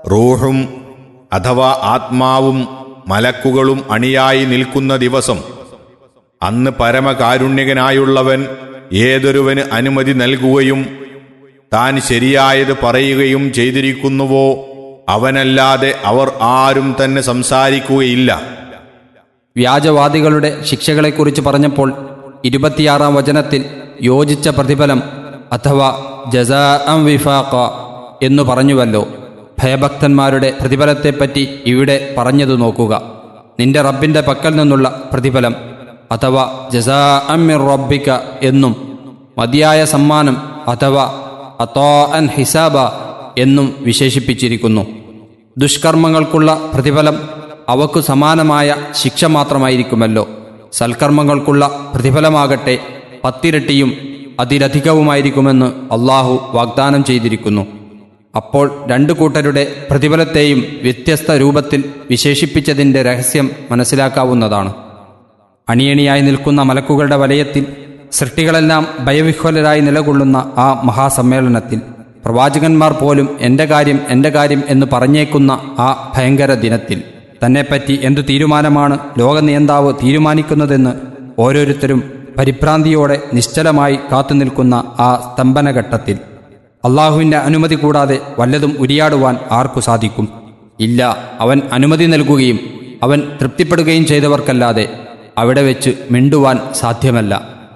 റൂഹും അഥവാ ആത്മാവും മലക്കുകളും അണിയായി നിൽക്കുന്ന ദിവസം അന്ന് പരമകാരുണ്യകനായുള്ളവൻ ഏതൊരുവന് അനുമതി നൽകുകയും താൻ ശരിയായത് പറയുകയും ചെയ്തിരിക്കുന്നുവോ അവനല്ലാതെ അവർ ആരും തന്നെ സംസാരിക്കുകയില്ല വ്യാജവാദികളുടെ ശിക്ഷകളെക്കുറിച്ച് പറഞ്ഞപ്പോൾ ഇരുപത്തിയാറാം വചനത്തിൽ യോജിച്ച പ്രതിഫലം അഥവാ ജസാ അം വിഫാഖ എന്നു പറഞ്ഞുവല്ലോ ഭയഭക്തന്മാരുടെ പ്രതിഫലത്തെപ്പറ്റി ഇവിടെ പറഞ്ഞതു നോക്കുക നിന്റെ റബ്ബിന്റെ പക്കൽ നിന്നുള്ള പ്രതിഫലം അഥവാ ജസാ അമ്മിർ റബ്ബിക എന്നും മതിയായ സമ്മാനം അഥവാ അത്തോ അൻ ഹിസാബ എന്നും വിശേഷിപ്പിച്ചിരിക്കുന്നു ദുഷ്കർമ്മങ്ങൾക്കുള്ള പ്രതിഫലം അവക്കു സമാനമായ ശിക്ഷ മാത്രമായിരിക്കുമല്ലോ സൽക്കർമ്മങ്ങൾക്കുള്ള പ്രതിഫലമാകട്ടെ പത്തിരട്ടിയും അതിലധികവുമായിരിക്കുമെന്ന് അള്ളാഹു വാഗ്ദാനം ചെയ്തിരിക്കുന്നു അപ്പോൾ രണ്ടു കൂട്ടരുടെ പ്രതിഫലത്തെയും വ്യത്യസ്ത രൂപത്തിൽ വിശേഷിപ്പിച്ചതിൻ്റെ രഹസ്യം മനസ്സിലാക്കാവുന്നതാണ് അണിയണിയായി നിൽക്കുന്ന മലക്കുകളുടെ വലയത്തിൽ സൃഷ്ടികളെല്ലാം ഭയവിഹ്വലരായി നിലകൊള്ളുന്ന ആ മഹാസമ്മേളനത്തിൽ പ്രവാചകന്മാർ പോലും എൻ്റെ കാര്യം എൻ്റെ കാര്യം എന്ന് പറഞ്ഞേക്കുന്ന ആ ഭയങ്കര ദിനത്തിൽ തന്നെപ്പറ്റി എന്തു തീരുമാനമാണ് ലോകനിയന്താവ് തീരുമാനിക്കുന്നതെന്ന് ഓരോരുത്തരും പരിഭ്രാന്തിയോടെ നിശ്ചലമായി കാത്തുനിൽക്കുന്ന ആ സ്തംഭനഘട്ടത്തിൽ അള്ളാഹുവിൻ്റെ അനുമതി കൂടാതെ വല്ലതും ഉരിയാടുവാൻ ആർക്കു സാധിക്കും ഇല്ല അവൻ അനുമതി നൽകുകയും അവൻ തൃപ്തിപ്പെടുകയും ചെയ്തവർക്കല്ലാതെ അവിടെ വെച്ച് മിണ്ടുവാൻ സാധ്യമല്ല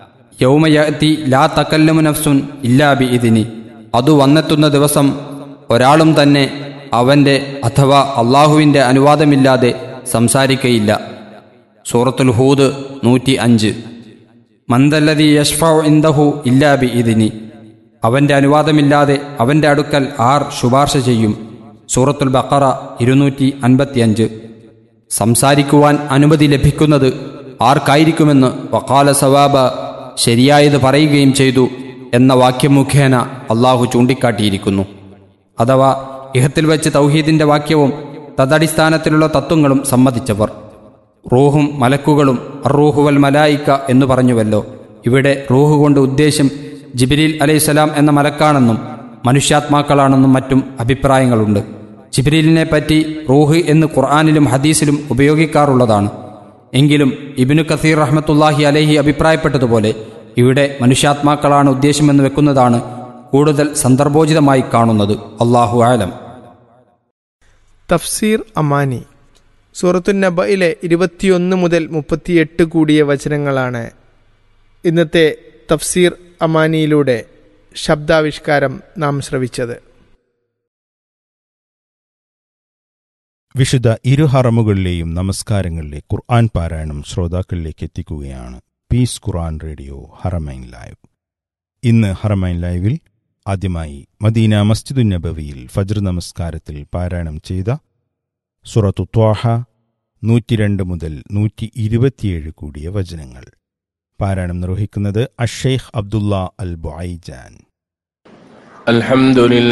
യൗമയത്തി ലാ തക്കല്ലമു നഫ്സുൻ ഇല്ലാ ബി ഇതിനി അതു വന്നെത്തുന്ന ദിവസം ഒരാളും തന്നെ അവൻ്റെ അഥവാ അള്ളാഹുവിൻ്റെ അനുവാദമില്ലാതെ സംസാരിക്കയില്ല സൂറത്തുൽ ഹൂദ് നൂറ്റി അഞ്ച് മന്ദല്ലതി യഷ്ഫ ഇന്ദഹു ഇല്ലാ ബി ഇതിനി അവൻ്റെ അനുവാദമില്ലാതെ അവൻ്റെ അടുക്കൽ ആർ ശുപാർശ ചെയ്യും സൂറത്തുൽ ബക്കറ ഇരുന്നൂറ്റി അൻപത്തിയഞ്ച് സംസാരിക്കുവാൻ അനുമതി ലഭിക്കുന്നത് ആർക്കായിരിക്കുമെന്ന് വക്കാല സവാബ ശരിയായത് പറയുകയും ചെയ്തു എന്ന വാക്യം മുഖേന അള്ളാഹു ചൂണ്ടിക്കാട്ടിയിരിക്കുന്നു അഥവാ ഇഹത്തിൽ വെച്ച് തൗഹീദിന്റെ വാക്യവും തദടിസ്ഥാനത്തിലുള്ള തത്വങ്ങളും സമ്മതിച്ചവർ റൂഹും മലക്കുകളും അറൂഹുവൽ മലായിക്ക എന്ന് പറഞ്ഞുവല്ലോ ഇവിടെ റൂഹ് കൊണ്ട് ഉദ്ദേശ്യം ജിബിരിൽ അലൈഹിസ്സലാം എന്ന മലക്കാണെന്നും മനുഷ്യാത്മാക്കളാണെന്നും മറ്റും അഭിപ്രായങ്ങളുണ്ട് ജിബിരിലിനെ പറ്റി റൂഹ് എന്ന് ഖുർആാനിലും ഹദീസിലും ഉപയോഗിക്കാറുള്ളതാണ് എങ്കിലും ഇബിനു കസീർ റഹ്മത്തുല്ലാഹി അലഹി അഭിപ്രായപ്പെട്ടതുപോലെ ഇവിടെ മനുഷ്യാത്മാക്കളാണ് ഉദ്ദേശ്യമെന്ന് വെക്കുന്നതാണ് കൂടുതൽ സന്ദർഭോചിതമായി കാണുന്നത് അള്ളാഹു ആലം തഫ്സീർ അമാനി സൂറത്തു നബയിലെ ഇരുപത്തിയൊന്ന് മുതൽ മുപ്പത്തിയെട്ട് കൂടിയ വചനങ്ങളാണ് ഇന്നത്തെ തഫ്സീർ അമാനിയിലൂടെ ശബ്ദാവിഷ്കാരം നാം ശ്രവിച്ചത് വിശുദ്ധ ഇരു ഹറമുകളിലെയും നമസ്കാരങ്ങളിലെ ഖുർആൻ പാരായണം ശ്രോതാക്കളിലേക്ക് എത്തിക്കുകയാണ് പീസ് ഖുർആൻ റേഡിയോ ഹറമൈൻ ലൈവ് ഇന്ന് ഹറമൈൻ ലൈവിൽ ആദ്യമായി മദീന മസ്ജിദുൻ നബവിയിൽ ഫജ്ർ നമസ്കാരത്തിൽ പാരായണം ചെയ്ത സുറത്തു ത്വാഹ നൂറ്റിരണ്ട് മുതൽ നൂറ്റി ഇരുപത്തിയേഴ് കൂടിയ വചനങ്ങൾ പാരായണം നിർവഹിക്കുന്നത് അഷേഖ് അബ്ദുള്ള അൽ ബുഐജാൻ الحمد لله